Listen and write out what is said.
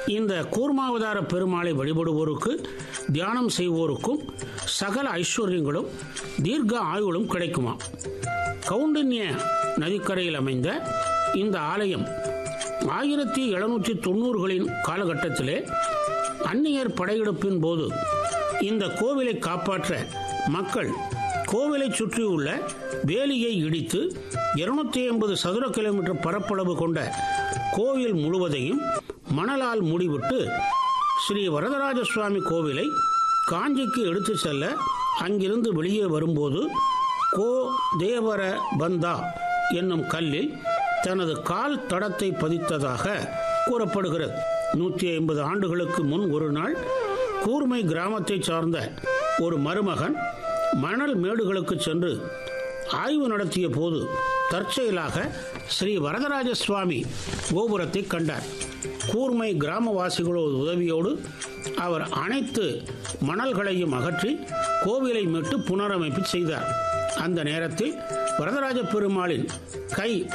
இந்த கூர்மாவதார பெருமாளை வழிபடுவோருக்கு தியானம் செய்வோருக்கும் சகல ஐஸ்வர்யங்களும் தீர்க்க ஆயுளும் கிடைக்குமா கவுண்டின்ய நதிக்கரையில் அமைந்த இந்த ஆலயம் ஆயிரத்தி எழுநூற்றி தொண்ணூறுகளின் காலகட்டத்திலே அந்நியர் படையெடுப்பின் போது இந்த கோவிலை காப்பாற்ற மக்கள் கோவிலை சுற்றியுள்ள வேலியை இடித்து இருநூத்தி ஐம்பது சதுர கிலோமீட்டர் பரப்பளவு கொண்ட கோவில் முழுவதையும் மணலால் மூடிவிட்டு ஸ்ரீ வரதராஜ சுவாமி கோவிலை காஞ்சிக்கு எடுத்து செல்ல அங்கிருந்து வெளியே வரும்போது கோ தேவர பந்தா என்னும் கல்லில் தனது கால் தடத்தை பதித்ததாக கூறப்படுகிறது நூற்றி ஐம்பது ஆண்டுகளுக்கு முன் ஒரு நாள் கூர்மை கிராமத்தைச் சார்ந்த ஒரு மருமகன் மணல் மேடுகளுக்கு சென்று ஆய்வு நடத்திய போது தற்செயலாக ஸ்ரீ வரதராஜ சுவாமி கோபுரத்தை கண்டார் கூர்மை கிராமவாசிகளோட உதவியோடு அவர் அனைத்து மணல்களையும் அகற்றி கோவிலை மீட்டு புனரமைப்பு செய்தார் அந்த நேரத்தில் வரதராஜ பெருமாளின் கை